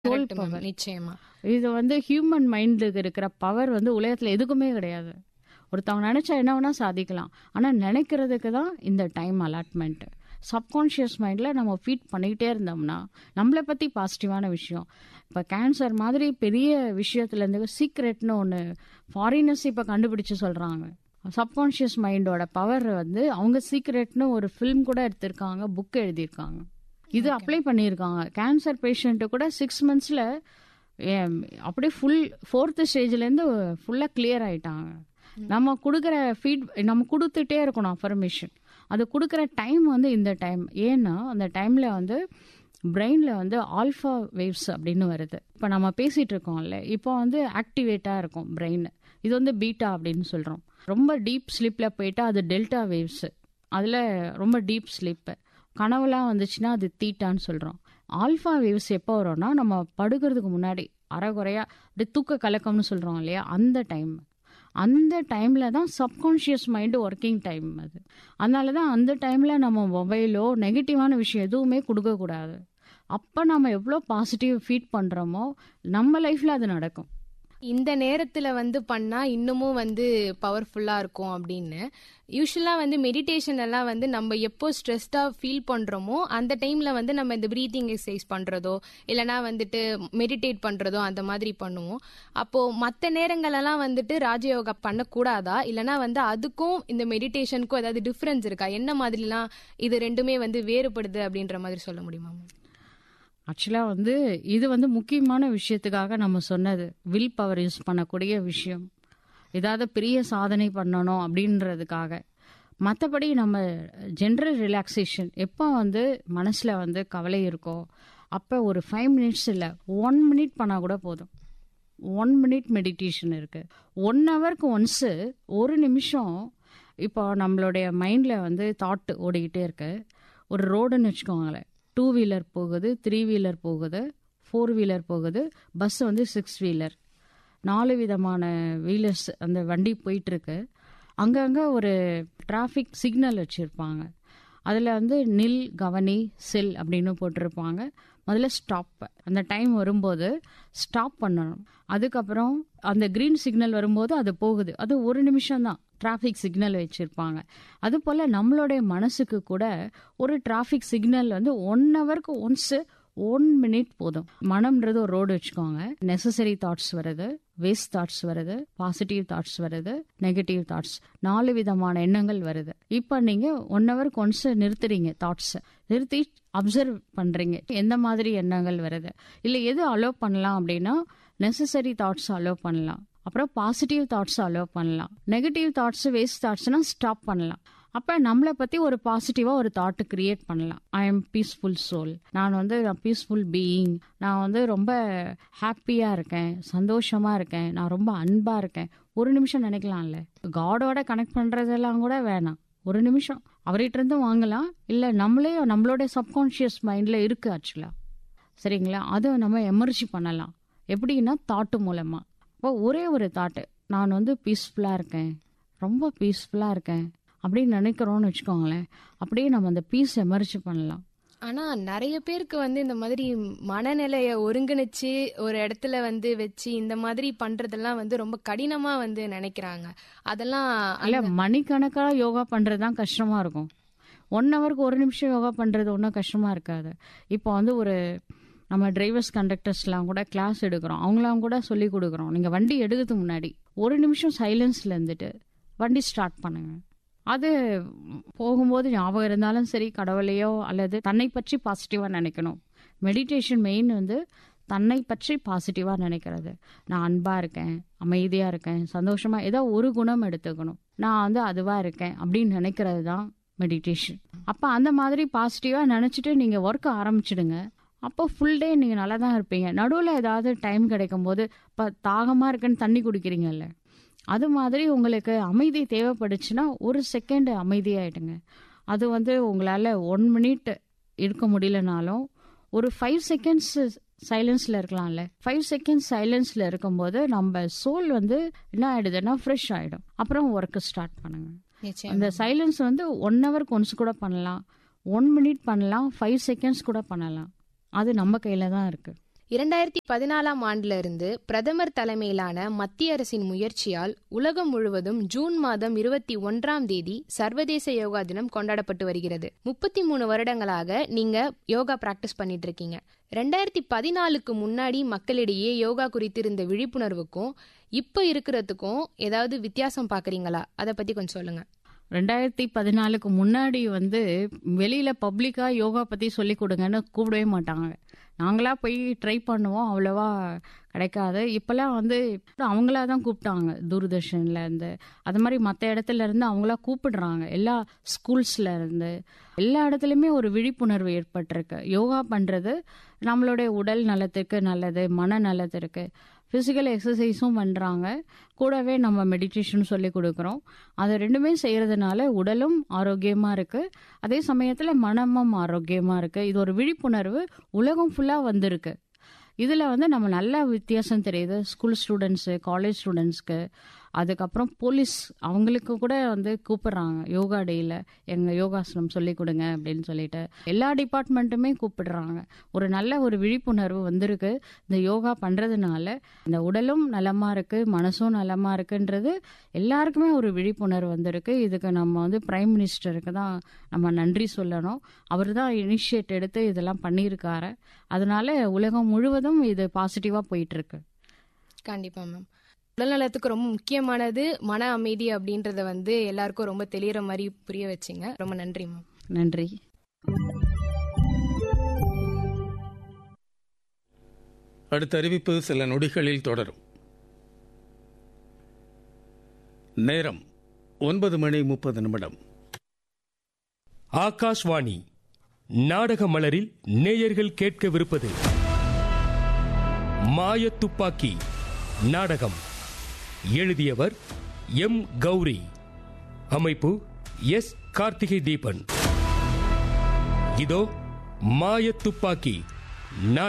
Soul Correct ma'am. Power நிச்சயமா இது வந்து ஹியூமன் மைண்டுக்கு இருக்கிற பவர் வந்து உலகத்துல எதுக்குமே கிடையாது ஒருத்தவங்க நினைச்சா என்ன வேணா சாதிக்கலாம் ஆனா நினைக்கிறதுக்கு தான் இந்த டைம் அலாட்மெண்ட் சப்கான்ஷியஸ் மைண்ட்ல நம்ம ஃபீட் பண்ணிக்கிட்டே இருந்தோம்னா நம்மளை பத்தி பாசிட்டிவான விஷயம் இப்ப கேன்சர் மாதிரி பெரிய விஷயத்துல இருந்து சீக்ரெட்னு ஒன்று ஃபாரினர்ஸ் இப்ப கண்டுபிடிச்சு சொல்றாங்க சப்கான்ஷியஸ் மைண்டோட பவர் வந்து அவங்க சீக்ரெட்னு ஒரு ஃபிலிம் கூட எடுத்திருக்காங்க புக் எழுதியிருக்காங்க இது அப்ளை பண்ணியிருக்காங்க கேன்சர் பேஷண்ட்டு கூட சிக்ஸ் மந்த்ஸில் அப்படியே ஃபுல் ஃபோர்த்து ஸ்டேஜ்லேருந்து ஃபுல்லாக கிளியர் ஆயிட்டாங்க நம்ம கொடுக்குற ஃபீட் நம்ம கொடுத்துட்டே இருக்கணும் அஃபர்மேஷன் அது கொடுக்குற டைம் வந்து இந்த டைம் ஏன்னா அந்த டைமில் வந்து பிரெயினில் வந்து ஆல்ஃபா வேவ்ஸ் அப்படின்னு வருது இப்போ நம்ம பேசிகிட்டு இருக்கோம்ல இப்போ வந்து ஆக்டிவேட்டாக இருக்கும் பிரெயின் இது வந்து பீட்டா அப்படின்னு சொல்கிறோம் ரொம்ப டீப் ஸ்லீப்பில் போயிட்டா அது டெல்டா வேவ்ஸு அதில் ரொம்ப டீப் ஸ்லீப்பு கனவுலாம் வந்துச்சுன்னா அது தீட்டான்னு சொல்கிறோம் ஆல்ஃபா வேவ்ஸ் எப்போ வரும்னா நம்ம படுக்கிறதுக்கு முன்னாடி அரைகுறையா அப்படி தூக்க கலக்கம்னு சொல்கிறோம் இல்லையா அந்த டைம் அந்த டைமில் தான் சப்கான்ஷியஸ் மைண்டு ஒர்க்கிங் டைம் அது அதனால தான் அந்த டைமில் நம்ம மொபைலோ நெகட்டிவான விஷயம் எதுவுமே கொடுக்கக்கூடாது அப்போ நம்ம எவ்வளோ பாசிட்டிவ் ஃபீட் பண்ணுறோமோ நம்ம லைஃப்பில் அது நடக்கும் இந்த நேரத்துல வந்து பண்ணா இன்னமும் வந்து பவர்ஃபுல்லா இருக்கும் அப்படின்னு யூஸ்வலா வந்து மெடிடேஷன் எல்லாம் வந்து நம்ம எப்போ ஸ்ட்ரெஸ்டா ஃபீல் பண்றோமோ அந்த டைம்ல வந்து நம்ம இந்த பிரீத்திங் எக்ஸசைஸ் பண்றதோ இல்லனா வந்துட்டு மெடிடேட் பண்றதோ அந்த மாதிரி பண்ணுவோம் அப்போ மற்ற நேரங்களெல்லாம் வந்துட்டு ராஜயோகா பண்ணக்கூடாதா இல்லனா வந்து அதுக்கும் இந்த மெடிடேஷனுக்கும் ஏதாவது டிஃபரன்ஸ் இருக்கா என்ன மாதிரிலாம் இது ரெண்டுமே வந்து வேறுபடுது அப்படின்ற மாதிரி சொல்ல முடியுமா ma'am? ஆக்சுவலாக வந்து இது வந்து முக்கியமான விஷயத்துக்காக நம்ம சொன்னது வில் பவர் யூஸ் பண்ணக்கூடிய விஷயம் ஏதாவது பெரிய சாதனை பண்ணணும் அப்படின்றதுக்காக மற்றபடி நம்ம ஜென்ரல் ரிலாக்ஸேஷன் எப்போ வந்து மனசில் வந்து கவலை இருக்கோ அப்போ ஒரு ஃபைவ் மினிட்ஸ் இல்லை ஒன் மினிட் பண்ணால் கூட போதும் ஒன் மினிட் மெடிடேஷன் இருக்குது ஒன் ஹவருக்கு ஒன்ஸு ஒரு நிமிஷம் இப்போ நம்மளுடைய மைண்டில் வந்து தாட் ஓடிக்கிட்டே இருக்கு ஒரு ரோடுன்னு வச்சுக்கோங்களேன் டூ வீலர் போகுது த்ரீ வீலர் போகுது ஃபோர் வீலர் போகுது பஸ் வந்து சிக்ஸ் வீலர் நாலு விதமான வீலர்ஸ் அந்த வண்டி போயிட்டு இருக்கு அங்கங்கே ஒரு டிராஃபிக் சிக்னல் வச்சுருப்பாங்க அதில் வந்து நில் கவனி செல் அப்படின்னு போட்டிருப்பாங்க முதல்ல ஸ்டாப் அந்த டைம் வரும்போது ஸ்டாப் பண்ணணும் அதுக்கப்புறம் அந்த கிரீன் சிக்னல் வரும்போது அது போகுது அது ஒரு நிமிஷம் தான் டிராஃபிக் சிக்னல் வச்சுருப்பாங்க அது போல் நம்மளுடைய மனசுக்கு கூட ஒரு டிராஃபிக் சிக்னல் வந்து ஒன் ஹவருக்கு ஒன்ஸு ஒன் மினிட் போதும் மனம்ன்றது ஒரு ரோடு வச்சுக்கோங்க நெசசரி தாட்ஸ் வருது வேஸ்ட் தாட்ஸ் வருது பாசிட்டிவ் தாட்ஸ் வருது நெகட்டிவ் தாட்ஸ் நாலு விதமான எண்ணங்கள் வருது இப்போ நீங்க ஒன் ஹவருக்கு ஒன்ஸ் நிறுத்துறீங்க தாட்ஸ் நிறுத்தி அப்சர்வ் பண்றீங்க எந்த மாதிரி எண்ணங்கள் வருது இல்ல எது அலோவ் பண்ணலாம் அப்படின்னா நெசசரி தாட்ஸ் அலோவ் பண்ணலாம் அப்புறம் பாசிட்டிவ் தாட்ஸ் அலோவ் பண்ணலாம் நெகட்டிவ் தாட்ஸ் வேஸ்ட் தாட்ஸ்னா ஸ்டாப் பண்ணலாம் அப்ப நம்மளை பத்தி ஒரு பாசிட்டிவா ஒரு தாட் கிரியேட் பண்ணலாம் ஐ எம் பீஸ்ஃபுல் சோல் நான் வந்து பீஸ்ஃபுல் பீயிங் நான் வந்து ரொம்ப ஹாப்பியா இருக்கேன் சந்தோஷமா இருக்கேன் நான் ரொம்ப அன்பா இருக்கேன் ஒரு நிமிஷம் நினைக்கலாம்ல காடோட கனெக்ட் பண்றதெல்லாம் கூட வேணாம் ஒரு நிமிஷம் அவர்கிட்ட இருந்து வாங்கலாம் இல்ல நம்மளே நம்மளோட சப்கான்ஷியஸ் மைண்ட்ல இருக்கு ஆக்சுவலா சரிங்களா அதை நம்ம எமர்ஜி பண்ணலாம் எப்படின்னா தாட்டு மூலமா இப்போ ஒரே ஒரு தாட்டு நான் வந்து பீஸ்ஃபுல்லா இருக்கேன் ரொம்ப பீஸ்ஃபுல்லா இருக்கேன் அப்படின்னு நினைக்கிறோம்னு வச்சுக்கோங்களேன் அப்படியே நம்ம அந்த பீஸ் எமர்ஜி பண்ணலாம் ஆனா நிறைய பேருக்கு வந்து இந்த மாதிரி மனநிலைய ஒருங்கிணைச்சு ஒரு இடத்துல வந்து வச்சு இந்த மாதிரி பண்றதெல்லாம் வந்து ரொம்ப கடினமா வந்து நினைக்கிறாங்க அதெல்லாம் இல்ல மணிக்கணக்கா யோகா பண்றதுதான் கஷ்டமா இருக்கும் ஒன் ஹவருக்கு ஒரு நிமிஷம் யோகா பண்றது ஒன்றும் கஷ்டமா இருக்காது இப்போ வந்து ஒரு நம்ம டிரைவர்ஸ் கண்டக்டர்ஸ்லாம் கூட கிளாஸ் எடுக்கிறோம் அவங்களாம் கூட சொல்லி கொடுக்குறோம் நீங்க வண்டி எடுக்கிறதுக்கு முன்னாடி ஒரு நிமிஷம் சைலன்ஸ்ல இருந்துட்டு வண்டி ஸ்டார்ட் பண்ணுங்க அது போகும்போது ஞாபகம் இருந்தாலும் சரி கடவுளையோ அல்லது தன்னை பற்றி பாசிட்டிவா நினைக்கணும் மெடிடேஷன் மெயின் வந்து தன்னை பற்றி பாசிட்டிவா நினைக்கிறது நான் அன்பா இருக்கேன் அமைதியா இருக்கேன் சந்தோஷமா ஏதோ ஒரு குணம் எடுத்துக்கணும் நான் வந்து அதுவா இருக்கேன் அப்படின்னு நினைக்கிறது தான் மெடிடேஷன் அப்ப அந்த மாதிரி பாசிட்டிவா நினைச்சிட்டு நீங்க ஒர்க் ஆரம்பிச்சிடுங்க அப்போ ஃபுல் டே நீங்க நல்லா தான் இருப்பீங்க நடுவில் ஏதாவது டைம் கிடைக்கும் போது இப்போ தாகமா இருக்குன்னு தண்ணி குடிக்கிறீங்கல்ல அது மாதிரி உங்களுக்கு அமைதி தேவைப்படுச்சுன்னா ஒரு செகண்ட் அமைதியாயிடுங்க அது வந்து உங்களால ஒன் மினிட் இருக்க முடியலனாலும் ஒரு ஃபைவ் செகண்ட்ஸ் சைலன்ஸ்ல இருக்கலாம்ல ஃபைவ் செகண்ட்ஸ் சைலன்ஸ்ல இருக்கும்போது நம்ம சோல் வந்து என்ன ஆயிடுதுன்னா ஃப்ரெஷ் ஆயிடும் அப்புறம் ஒர்க் ஸ்டார்ட் பண்ணுங்க நிச்சயம் அந்த சைலன்ஸ் வந்து ஒன் ஹவருக்கு ஒன்ஸ் கூட பண்ணலாம் ஒன் மினிட் பண்ணலாம் ஃபைவ் செகண்ட்ஸ் கூட பண்ணலாம் அது நம்ம கையில தான் இருக்கு இரண்டாயிரத்தி பதினாலாம் ஆண்டுல இருந்து பிரதமர் தலைமையிலான மத்திய அரசின் முயற்சியால் உலகம் முழுவதும் ஜூன் மாதம் இருபத்தி ஒன்றாம் தேதி சர்வதேச யோகா தினம் கொண்டாடப்பட்டு வருகிறது முப்பத்தி மூணு வருடங்களாக நீங்க யோகா பிராக்டிஸ் பண்ணிட்டு இருக்கீங்க ரெண்டாயிரத்தி பதினாலுக்கு முன்னாடி மக்களிடையே யோகா குறித்து இருந்த விழிப்புணர்வுக்கும் இப்ப இருக்கிறதுக்கும் ஏதாவது வித்தியாசம் பாக்குறீங்களா அதை பத்தி கொஞ்சம் சொல்லுங்க ரெண்டாயிரத்தி பதினாலுக்கு முன்னாடி வந்து வெளியில பப்ளிக்கா யோகா பத்தி சொல்லி கொடுங்கன்னு கூப்பிடவே மாட்டாங்க நாங்களா போய் ட்ரை பண்ணுவோம் அவ்வளவா கிடைக்காது இப்பெல்லாம் வந்து அவங்களா தான் கூப்பிட்டாங்க தூர்தர்ஷன்ல இருந்து அது மாதிரி மற்ற இடத்துல இருந்து அவங்களா கூப்பிடுறாங்க எல்லா ஸ்கூல்ஸ்ல இருந்து எல்லா இடத்துலையுமே ஒரு விழிப்புணர்வு ஏற்பட்டிருக்கு யோகா பண்றது நம்மளுடைய உடல் நலத்துக்கு நல்லது மன நலத்திற்கு ஃபிசிக்கல் எக்ஸசைஸும் பண்ணுறாங்க கூடவே நம்ம மெடிடேஷன் சொல்லி கொடுக்குறோம் அது ரெண்டுமே செய்கிறதுனால உடலும் ஆரோக்கியமாக இருக்குது அதே சமயத்தில் மனமும் ஆரோக்கியமாக இருக்குது இது ஒரு விழிப்புணர்வு உலகம் ஃபுல்லாக வந்திருக்கு இதில் வந்து நம்ம நல்ல வித்தியாசம் தெரியுது ஸ்கூல் ஸ்டூடெண்ட்ஸு காலேஜ் ஸ்டூடெண்ட்ஸ்க்கு அதுக்கப்புறம் போலீஸ் அவங்களுக்கு கூட வந்து கூப்பிடுறாங்க யோகா டேயில் எங்கள் யோகாசனம் சொல்லி கொடுங்க அப்படின்னு சொல்லிட்டு எல்லா டிபார்ட்மெண்ட்டுமே கூப்பிடுறாங்க ஒரு நல்ல ஒரு விழிப்புணர்வு வந்திருக்கு இந்த யோகா பண்ணுறதுனால இந்த உடலும் நலமாக இருக்குது மனசும் நலமாக இருக்குன்றது எல்லாருக்குமே ஒரு விழிப்புணர்வு வந்திருக்கு இதுக்கு நம்ம வந்து பிரைம் மினிஸ்டருக்கு தான் நம்ம நன்றி சொல்லணும் அவர் தான் இனிஷியேட் எடுத்து இதெல்லாம் பண்ணியிருக்காரு அதனால உலகம் முழுவதும் இது பாசிட்டிவாக போயிட்டுருக்கு கண்டிப்பா மேம் உடல்நலத்துக்கு ரொம்ப முக்கியமானது மன அமைதி அப்படின்றத வந்து எல்லாருக்கும் ரொம்ப தெளிகிற மாதிரி புரிய வச்சிங்க ரொம்ப நன்றி மேம் நன்றி அடுத்த அறிவிப்பு சில நொடிகளில் தொடரும் நேரம் ஒன்பது மணி முப்பது நிமிடம் ஆகாஷ்வாணி நாடக மலரில் நேயர்கள் கேட்கவிருப்பது மாயத்துப்பாக்கி நாடகம் எழுதியவர் எம் கௌரி அமைப்பு எஸ் கார்த்திகை தீபன் இதோ மாயத்துப்பாக்கி நாடகம்